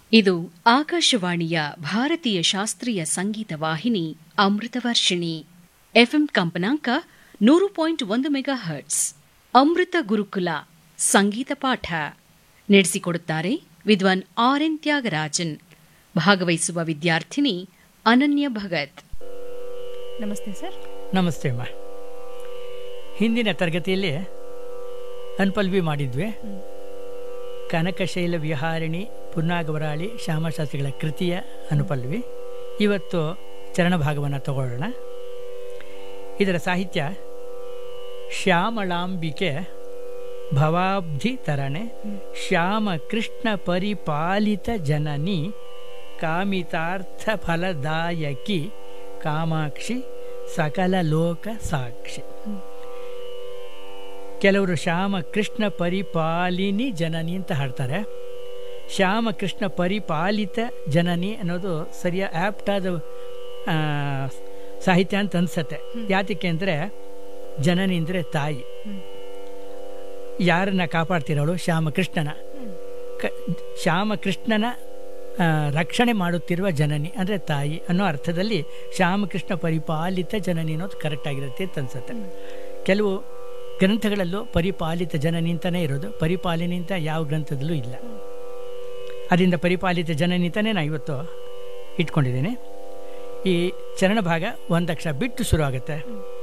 ಇದು ಆಕಾಶವಾಣಿಯ ಭಾರತೀಯ ಶಾಸ್ತ್ರೀಯ ಸಂಗೀತ ವಾಹಿನಿ ಅಮೃತವರ್ಷಿಣಿ ಎಫ್ಎಂ ಕಂಪನಾಂಕ ನೂರು ಪಾಯಿಂಟ್ ಒಂದು ಮೆಗಾ ಹರ್ಟ್ಸ್ ಅಮೃತ ಗುರುಕುಲ ಸಂಗೀತ ಪಾಠ ನಡೆಸಿಕೊಡುತ್ತಾರೆ ವಿದ್ವಾನ್ ಆರ್ ಎನ್ ತ್ಯಾಗರಾಜನ್ ಭಾಗವಹಿಸುವ ವಿದ್ಯಾರ್ಥಿನಿ ಅನನ್ಯ ಭಗತ್ ನಮಸ್ತೆ ಸರ್ ನಮಸ್ತೆ ಅಮ್ಮ ಹಿಂದಿನ ತರಗತಿಯಲ್ಲಿ ಅನ್ಪಲ್ವಿ ಮಾಡಿದ್ವಿ ಕನಕಶೈಲ ವಿಹಾರಿಣಿ ಪುನ್ನಾಗವರಾಳಿ ಶ್ಯಾಮಶಾಸ್ತ್ರಿಗಳ ಕೃತಿಯ ಅನುಪಲ್ವಿ ಇವತ್ತು ಚರಣಭಾಗವನ್ನು ತಗೊಳ್ಳೋಣ ಇದರ ಸಾಹಿತ್ಯ ಶ್ಯಾಮಳಾಂಬಿಕೆ ಭವಾಬ್ಧಿ ತರಣೆ ಶ್ಯಾಮ ಕೃಷ್ಣ ಪರಿಪಾಲಿತ ಜನನಿ ಕಾಮಿತಾರ್ಥ ಫಲದಾಯಕಿ ಕಾಮಾಕ್ಷಿ ಸಕಲ ಲೋಕ ಸಾಕ್ಷಿ ಕೆಲವರು ಶ್ಯಾಮ ಕೃಷ್ಣ ಪರಿಪಾಲಿನಿ ಜನನಿ ಅಂತ ಹಾಡ್ತಾರೆ ಶ್ಯಾಮ ಕೃಷ್ಣ ಪರಿಪಾಲಿತ ಜನನಿ ಅನ್ನೋದು ಸರಿಯ ಆ್ಯಪ್ಟಾದ ಆ, ಸಾಹಿತ್ಯ ಅಂತ ಅನ್ಸತ್ತೆ ಯಾತಕ್ಕೆ ಅಂದರೆ ಜನನಿ ಅಂದರೆ ತಾಯಿ ಯಾರನ್ನ ಕಾಪಾಡ್ತಿರೋಳು ಶ್ಯಾಮಕೃಷ್ಣನ ಕ ಶ್ಯಾಮಕೃಷ್ಣನ ಆ, ರಕ್ಷಣೆ ಮಾಡುತ್ತಿರುವ ಜನನಿ ಅಂದರೆ ತಾಯಿ ಅನ್ನೋ ಅರ್ಥದಲ್ಲಿ ಶ್ಯಾಮಕೃಷ್ಣ ಪರಿಪಾಲಿತ ಜನನಿ ಅನ್ನೋದು ಕರೆಕ್ಟ್ ಆಗಿರುತ್ತೆ ಅಂತ ಅನ್ಸುತ್ತೆ ಕೆಲವು ಗ್ರಂಥಗಳಲ್ಲೂ ಪರಿಪಾಲಿತ ಜನನಿ ಅಂತಲೇ ಇರೋದು ಪರಿಪಾಲನೆ ಅಂತ ಯಾವ ಗ್ರಂಥದಲ್ಲೂ ಇಲ್ಲ ಅದರಿಂದ ಪರಿಪಾಲಿತ ಜನನಿ ಅಂತಲೇ ನಾನು ಇವತ್ತು ಇಟ್ಕೊಂಡಿದ್ದೀನಿ ಈ ಚರಣ ಭಾಗ ಒಂದಕ್ಷರ ಬಿಟ್ಟು ಶುರು ಆಗುತ್ತೆ